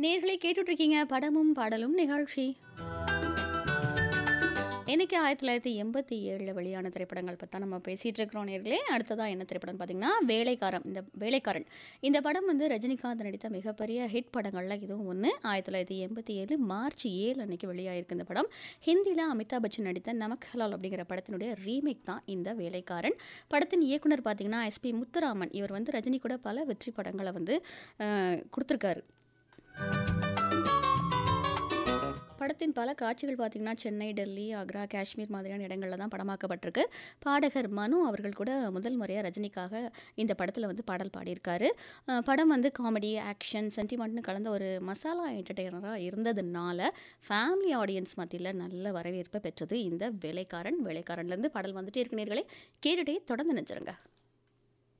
நேர்களை கேட்டுட்டு இருக்கீங்க படமும் பாடலும் நிகழ்ச்சி இன்னைக்கு ஆயிரத்தி தொள்ளாயிரத்தி எண்பத்தி ஏழில் வெளியான திரைப்படங்கள் பற்றி தான் நம்ம பேசிகிட்டு இருக்கிறோம் நேர்களே அடுத்ததாக என்ன திரைப்படம் பார்த்தீங்கன்னா வேலைக்காரன் இந்த வேலைக்காரன் இந்த படம் வந்து ரஜினிகாந்த் நடித்த மிகப்பெரிய ஹிட் படங்களில் இதுவும் ஒன்று ஆயிரத்தி தொள்ளாயிரத்தி எண்பத்தி ஏழு மார்ச் ஏழு அன்னைக்கு வெளியாயிருக்கு இந்த படம் ஹிந்தியில் அமிதாப் பச்சன் நடித்த நமக் ஹலால் அப்படிங்கிற படத்தினுடைய ரீமேக் தான் இந்த வேலைக்காரன் படத்தின் இயக்குனர் பார்த்தீங்கன்னா எஸ்பி முத்துராமன் இவர் வந்து ரஜினி கூட பல வெற்றி படங்களை வந்து அஹ், கொடுத்துருக்காரு படத்தின் பல காட்சிகள் பார்த்திங்கன்னா சென்னை டெல்லி ஆக்ரா காஷ்மீர் மாதிரியான இடங்களில் தான் படமாக்கப்பட்டிருக்கு பாடகர் மனு அவர்கள் கூட முதல் முறையாக ரஜினிக்காக இந்த படத்தில் வந்து பாடல் பாடியிருக்காரு அஹ் படம் வந்து காமெடி ஆக்ஷன் சென்டிமெண்ட்னு கலந்த ஒரு மசாலா என்டர்டெய்னராக இருந்ததுனால ஃபேமிலி ஆடியன்ஸ் மத்தியில் நல்ல வரவேற்பை பெற்றது இந்த வேலைக்காரன் வேலைக்காரன்லேருந்து பாடல் வந்துட்டே இருக்கு நேர்களே கேட்டுட்டே தொடர்ந்து நினைச்சிருங்க